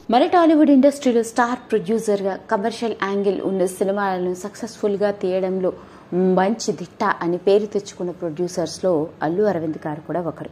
మరి టాలీవుడ్ ఇండస్ట్రీలో స్టార్ ప్రొడ్యూసర్గా కమర్షియల్ యాంగిల్ ఉన్న సినిమాలను సక్సెస్ఫుల్గా తీయడంలో మంచి దిట్ట అని పేరు తెచ్చుకున్న ప్రొడ్యూసర్స్లో అల్లు అరవింద్ గారు కూడా ఒకరు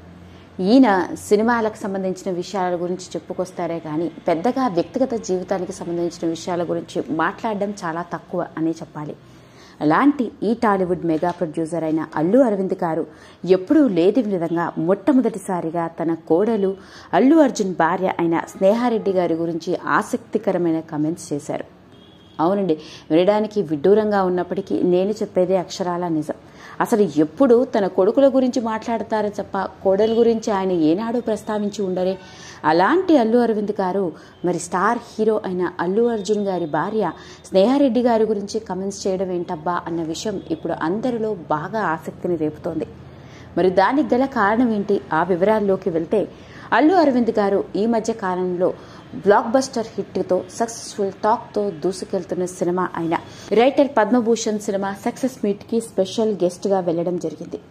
ఈయన సినిమాలకు సంబంధించిన విషయాల గురించి చెప్పుకొస్తారే కానీ పెద్దగా వ్యక్తిగత జీవితానికి సంబంధించిన విషయాల గురించి మాట్లాడడం చాలా తక్కువ అనే చెప్పాలి అలాంటి ఈ టాలీవుడ్ మెగా ప్రొడ్యూసర్ అయిన అల్లు అరవింద్ గారు ఎప్పుడూ లేని విధంగా మొట్టమొదటిసారిగా తన కోడలు అల్లు అర్జున్ భార్య అయిన స్నేహారెడ్డి గారి గురించి ఆసక్తికరమైన కమెంట్స్ చేశారు అవునండి వినడానికి విడ్డూరంగా ఉన్నప్పటికీ నేను చెప్పేదే అక్షరాల నిజం అసలు ఎప్పుడు తన కొడుకుల గురించి మాట్లాడతారో తప్ప కోడల గురించి ఆయన ఏనాడు ప్రస్తావించి ఉండరే అలాంటి అల్లు అరవింద్ గారు మరి స్టార్ హీరో అయిన అల్లు అర్జున్ గారి భార్య స్నేహారెడ్డి గారి గురించి కమెంట్స్ చేయడం ఏంటబ్బా అన్న విషయం ఇప్పుడు అందరిలో బాగా ఆసక్తిని రేపుతోంది మరి దానికి గల కారణం ఏంటి ఆ వివరాల్లోకి వెళ్తే అల్లు అరవింద్ గారు ఈ మధ్య కాలంలో బ్లాక్ బస్టర్ హిట్తో సక్సెస్ఫుల్ టాక్తో దూసుకెళ్తున్న సినిమా అయిన రైటర్ పద్మభూషణ్ సినిమా సక్సెస్ మీట్కి స్పెషల్ గెస్ట్గా వెళ్లడం జరిగింది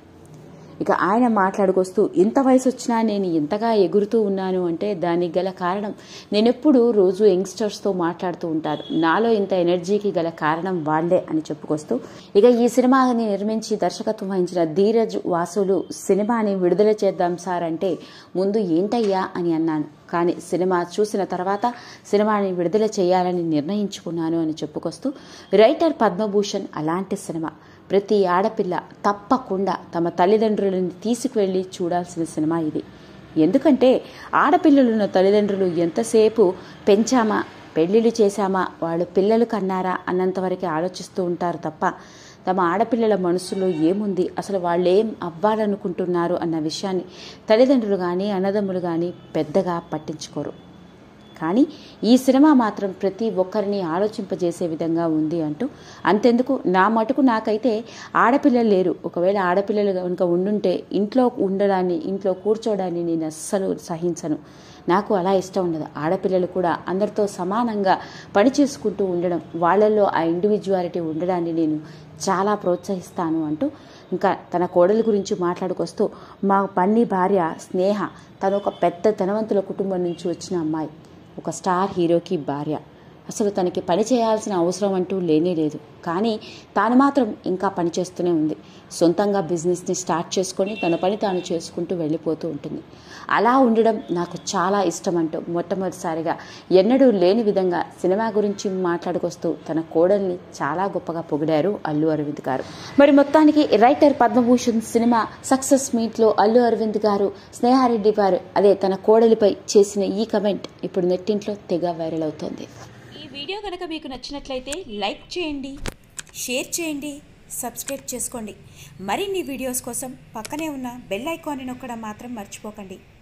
ఇక ఆయన మాట్లాడుకొస్తూ ఇంత వయసు వచ్చినా నేను ఎంతగా ఎగురుతూ ఉన్నాను అంటే దానికి గల కారణం నేనెప్పుడు రోజు యంగ్స్టర్స్తో మాట్లాడుతూ ఉంటాను నాలో ఇంత ఎనర్జీకి గల కారణం వాళ్లే అని చెప్పుకొస్తూ ఇక ఈ సినిమాని నిర్మించి దర్శకత్వం వహించిన ధీరజ్ వాసులు సినిమాని విడుదల చేద్దాం సార్ అంటే ముందు ఏంటయ్యా అని అన్నాను కానీ సినిమా చూసిన తర్వాత సినిమాని విడుదల చేయాలని నిర్ణయించుకున్నాను అని చెప్పుకొస్తూ రైటర్ పద్మభూషణ్ అలాంటి సినిమా ప్రతి ఆడపిల్ల తప్పకుండా తమ తల్లిదండ్రులని తీసుకువెళ్ళి చూడాల్సిన సినిమా ఇది ఎందుకంటే ఆడపిల్లలున్న తల్లిదండ్రులు ఎంతసేపు పెంచామా పెళ్లిళ్ళు చేశామా వాళ్ళు పిల్లలు కన్నారా అన్నంతవరకు ఆలోచిస్తూ ఉంటారు తప్ప తమ ఆడపిల్లల మనసులో ఏముంది అసలు వాళ్ళు ఏం అవ్వాలనుకుంటున్నారు అన్న విషయాన్ని తల్లిదండ్రులు కానీ అన్నదమ్ములు కానీ పెద్దగా పట్టించుకోరు కానీ ఈ సినిమా మాత్రం ప్రతి ఒక్కరిని ఆలోచింపజేసే విధంగా ఉంది అంటూ అంతెందుకు నా మటుకు నాకైతే ఆడపిల్లలు లేరు ఒకవేళ ఆడపిల్లలు కనుక ఉండుంటే ఇంట్లో ఉండడాన్ని ఇంట్లో కూర్చోడాన్ని నేను అస్సలు సహించను నాకు అలా ఇష్టం ఉండదు ఆడపిల్లలు కూడా అందరితో సమానంగా పని చేసుకుంటూ ఉండడం వాళ్ళల్లో ఆ ఇండివిజువాలిటీ ఉండడాన్ని నేను చాలా ప్రోత్సహిస్తాను అంటూ ఇంకా తన కోడలి గురించి మాట్లాడుకొస్తూ మా పన్ని భార్య స్నేహ తను ఒక పెద్ద ధనవంతుల కుటుంబం నుంచి వచ్చిన అమ్మాయి ఒక స్టార్ హీరోకి భార్య అసలు తనకి పని చేయాల్సిన అవసరం అంటూ లేనే లేదు కానీ తాను మాత్రం ఇంకా పని చేస్తూనే ఉంది సొంతంగా బిజినెస్ని స్టార్ట్ చేసుకొని తన పని తాను చేసుకుంటూ వెళ్ళిపోతూ ఉంటుంది అలా ఉండడం నాకు చాలా ఇష్టం అంటూ మొట్టమొదటిసారిగా ఎన్నడూ లేని విధంగా సినిమా గురించి మాట్లాడుకొస్తూ తన కోడల్ని చాలా గొప్పగా పొగిడారు అల్లు అరవింద్ గారు మరి మొత్తానికి రైటర్ పద్మభూషణ్ సినిమా సక్సెస్ మీట్లో అల్లు అరవింద్ గారు స్నేహారెడ్డి గారు అదే తన కోడలిపై చేసిన ఈ కమెంట్ ఇప్పుడు నెట్టింట్లో తెగ వైరల్ అవుతోంది ఈ వీడియో కనుక మీకు నచ్చినట్లయితే లైక్ చేయండి షేర్ చేయండి సబ్స్క్రైబ్ చేసుకోండి మరిన్ని వీడియోస్ కోసం పక్కనే ఉన్న బెల్ ఐకాన్ని నొక్కడం మాత్రం మర్చిపోకండి